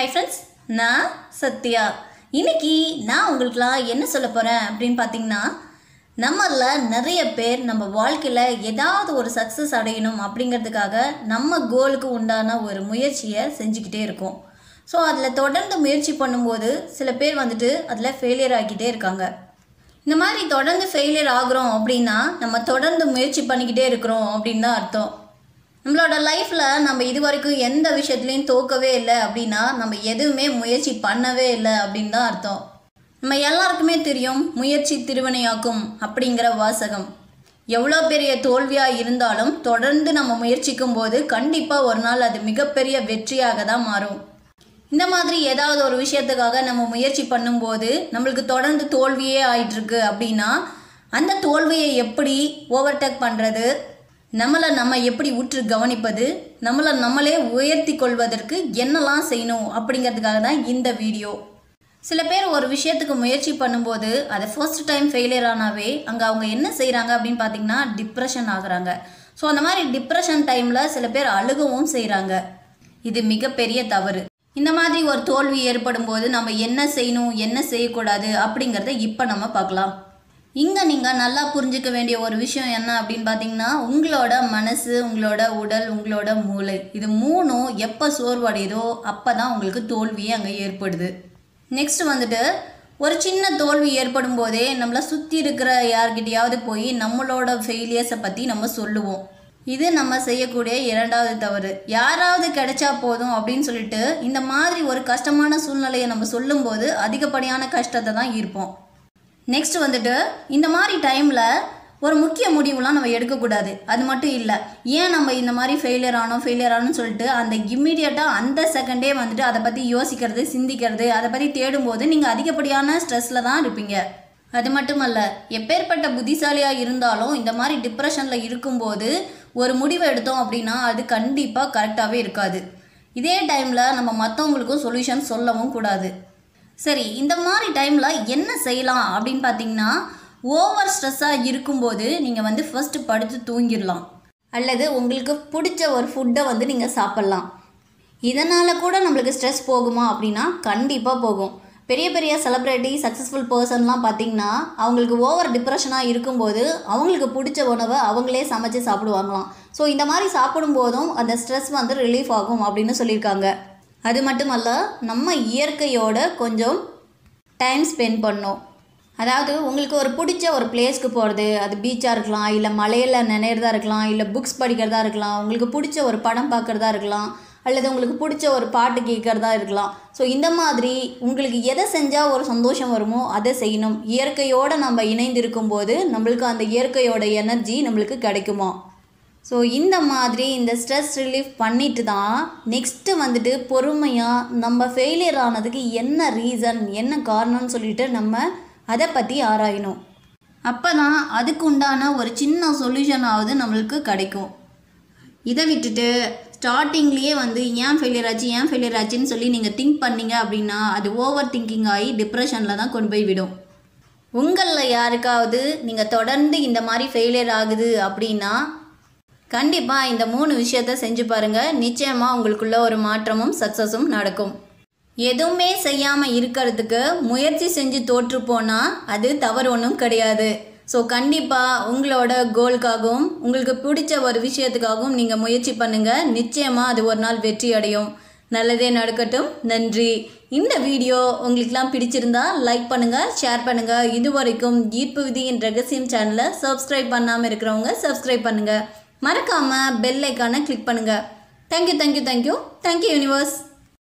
hi friends நான் சத்யா இன்னைக்கு நான் உங்களுக்குலாம் என்ன சொல்ல போகிறேன் அப்படின்னு பார்த்தீங்கன்னா நம்மள நிறைய பேர் நம்ம வாழ்க்கையில் ஏதாவது ஒரு சக்ஸஸ் அடையணும் அப்படிங்கிறதுக்காக நம்ம கோலுக்கு உண்டான ஒரு முயற்சியை செஞ்சுக்கிட்டே இருக்கோம் ஸோ அதில் தொடர்ந்து முயற்சி பண்ணும்போது சில பேர் வந்துட்டு அதில் ஃபெயிலியர் ஆகிக்கிட்டே இருக்காங்க இந்த மாதிரி தொடர்ந்து ஃபெயிலியர் ஆகுறோம் அப்படின்னா நம்ம தொடர்ந்து முயற்சி பண்ணிக்கிட்டே இருக்கிறோம் அப்படின்னு தான் அர்த்தம் நம்மளோட லைஃப்பில் நம்ம இது வரைக்கும் எந்த விஷயத்துலையும் தோக்கவே இல்லை அப்படின்னா நம்ம எதுவுமே முயற்சி பண்ணவே இல்லை அப்படின்னு தான் அர்த்தம் நம்ம எல்லாருக்குமே தெரியும் முயற்சி திருவினையாக்கும் அப்படிங்கிற வாசகம் எவ்வளோ பெரிய தோல்வியாக இருந்தாலும் தொடர்ந்து நம்ம முயற்சிக்கும் போது கண்டிப்பாக ஒரு நாள் அது மிகப்பெரிய வெற்றியாக தான் மாறும் இந்த மாதிரி ஏதாவது ஒரு விஷயத்துக்காக நம்ம முயற்சி பண்ணும்போது நம்மளுக்கு தொடர்ந்து தோல்வியே ஆயிட்டிருக்கு அப்படின்னா அந்த தோல்வியை எப்படி ஓவர்டேக் பண்ணுறது நம்மளை நம்ம எப்படி உற்று கவனிப்பது நம்மளை நம்மளே உயர்த்தி கொள்வதற்கு என்னெல்லாம் செய்யணும் அப்படிங்கிறதுக்காக தான் இந்த வீடியோ சில பேர் ஒரு விஷயத்துக்கு முயற்சி பண்ணும்போது அதை ஃபர்ஸ்ட் டைம் ஃபெயிலியர் ஆனாவே அங்கே அவங்க என்ன செய்கிறாங்க அப்படின்னு பார்த்தீங்கன்னா டிப்ரெஷன் ஆகுறாங்க ஸோ அந்த மாதிரி டிப்ரெஷன் டைமில் சில பேர் அழுகவும் செய்கிறாங்க இது மிகப்பெரிய தவறு இந்த மாதிரி ஒரு தோல்வி ஏற்படும் போது நம்ம என்ன செய்யணும் என்ன செய்யக்கூடாது அப்படிங்கிறத இப்போ நம்ம பார்க்கலாம் இங்கே நீங்கள் நல்லா புரிஞ்சுக்க வேண்டிய ஒரு விஷயம் என்ன அப்படின்னு பார்த்தீங்கன்னா உங்களோட மனசு உங்களோட உடல் உங்களோட மூளை இது மூணும் எப்போ சோர்வடையுதோ அப்போ தான் உங்களுக்கு தோல்வியே அங்கே ஏற்படுது நெக்ஸ்ட் வந்துட்டு ஒரு சின்ன தோல்வி ஏற்படும் போதே நம்மளை சுற்றி இருக்கிற யார்கிட்டயாவது போய் நம்மளோட ஃபெயிலியர்ஸை பற்றி நம்ம சொல்லுவோம் இது நம்ம செய்யக்கூடிய இரண்டாவது தவறு யாராவது கிடைச்சா போதும் அப்படின்னு சொல்லிட்டு இந்த மாதிரி ஒரு கஷ்டமான சூழ்நிலையை நம்ம சொல்லும்போது அதிகப்படியான கஷ்டத்தை தான் இருப்போம் நெக்ஸ்ட் வந்துட்டு இந்த மாதிரி டைமில் ஒரு முக்கிய முடிவுலாம் நம்ம எடுக்கக்கூடாது அது மட்டும் இல்லை ஏன் நம்ம இந்த மாதிரி ஃபெயிலியர் ஆனோம் ஃபெயிலியர் ஆனோம்னு சொல்லிட்டு அந்த இம்மிடியட்டாக அந்த செகண்டே வந்துட்டு அதை பற்றி யோசிக்கிறது சிந்திக்கிறது அதை பற்றி தேடும்போது நீங்கள் அதிகப்படியான ஸ்ட்ரெஸ்ஸில் தான் இருப்பீங்க அது மட்டுமல்ல எப்பேற்பட்ட புத்திசாலியாக இருந்தாலும் இந்த மாதிரி டிப்ரெஷனில் இருக்கும்போது ஒரு முடிவு எடுத்தோம் அப்படின்னா அது கண்டிப்பாக கரெக்டாகவே இருக்காது இதே டைமில் நம்ம மற்றவங்களுக்கும் சொல்யூஷன் சொல்லவும் கூடாது சரி இந்த மாதிரி டைமில் என்ன செய்யலாம் அப்படின்னு பார்த்தீங்கன்னா ஓவர் ஸ்ட்ரெஸ்ஸாக இருக்கும்போது நீங்கள் வந்து ஃபர்ஸ்ட் படுத்து தூங்கிடலாம் அல்லது உங்களுக்கு பிடிச்ச ஒரு ஃபுட்டை வந்து நீங்கள் சாப்பிட்லாம் இதனால் கூட நம்மளுக்கு ஸ்ட்ரெஸ் போகுமா அப்படின்னா கண்டிப்பாக போகும் பெரிய பெரிய செலிப்ரிட்டி சக்ஸஸ்ஃபுல் பர்சன்லாம் பார்த்தீங்கன்னா அவங்களுக்கு ஓவர் டிப்ரெஷனாக இருக்கும்போது அவங்களுக்கு பிடிச்ச உணவை அவங்களே சமைச்சு சாப்பிடுவாங்களாம் ஸோ இந்த மாதிரி சாப்பிடும்போதும் அந்த ஸ்ட்ரெஸ் வந்து ரிலீஃப் ஆகும் அப்படின்னு சொல்லியிருக்காங்க அது மட்டுமல்ல நம்ம இயற்கையோட கொஞ்சம் டைம் ஸ்பெண்ட் பண்ணோம் அதாவது உங்களுக்கு ஒரு பிடிச்ச ஒரு பிளேஸ்க்கு போகிறது அது பீச்சாக இருக்கலாம் இல்லை மலையில் நினைறதா இருக்கலாம் இல்லை புக்ஸ் படிக்கிறதா இருக்கலாம் உங்களுக்கு பிடிச்ச ஒரு படம் பார்க்குறதா இருக்கலாம் அல்லது உங்களுக்கு பிடிச்ச ஒரு பாட்டு கேட்குறதா இருக்கலாம் ஸோ இந்த மாதிரி உங்களுக்கு எதை செஞ்சால் ஒரு சந்தோஷம் வருமோ அதை செய்யணும் இயற்கையோடு நம்ம இணைந்திருக்கும் போது நம்மளுக்கு அந்த இயற்கையோட எனர்ஜி நம்மளுக்கு கிடைக்குமா ஸோ இந்த மாதிரி இந்த ஸ்ட்ரெஸ் ரிலீஃப் பண்ணிட்டு தான் நெக்ஸ்ட்டு வந்துட்டு பொறுமையாக நம்ம ஃபெயிலியர் ஆனதுக்கு என்ன ரீசன் என்ன காரணம்னு சொல்லிட்டு நம்ம அதை பற்றி ஆராயணும் அப்போ தான் அதுக்கு உண்டான ஒரு சின்ன சொல்யூஷனாவது நம்மளுக்கு கிடைக்கும் இதை விட்டுட்டு ஸ்டார்டிங்லேயே வந்து ஏன் ஃபெயிலியர் ஆச்சு ஏன் ஃபெயிலியர் ஆச்சுன்னு சொல்லி நீங்கள் திங்க் பண்ணீங்க அப்படின்னா அது ஓவர் திங்கிங் ஆகி டிப்ரெஷனில் தான் கொண்டு போய் விடும் உங்களில் யாருக்காவது நீங்கள் தொடர்ந்து இந்த மாதிரி ஃபெயிலியர் ஆகுது அப்படின்னா கண்டிப்பாக இந்த மூணு விஷயத்த செஞ்சு பாருங்கள் நிச்சயமாக உங்களுக்குள்ள ஒரு மாற்றமும் சக்ஸஸும் நடக்கும் எதுவுமே செய்யாமல் இருக்கிறதுக்கு முயற்சி செஞ்சு தோற்று போனால் அது தவறு ஒன்றும் கிடையாது ஸோ கண்டிப்பாக உங்களோட கோலுக்காகவும் உங்களுக்கு பிடிச்ச ஒரு விஷயத்துக்காகவும் நீங்கள் முயற்சி பண்ணுங்கள் நிச்சயமாக அது ஒரு நாள் வெற்றி அடையும் நல்லதே நடக்கட்டும் நன்றி இந்த வீடியோ உங்களுக்குலாம் பிடிச்சிருந்தா லைக் பண்ணுங்கள் ஷேர் பண்ணுங்கள் இது வரைக்கும் ஈர்ப்பு விதியின் ரகசியம் சேனலை சப்ஸ்கிரைப் பண்ணாமல் இருக்கிறவங்க சப்ஸ்கிரைப் பண்ணுங்கள் மறக்காமல் பெல் ஐக்கானை கிளிக் பண்ணுங்கள் thank you thank you thank you thank you universe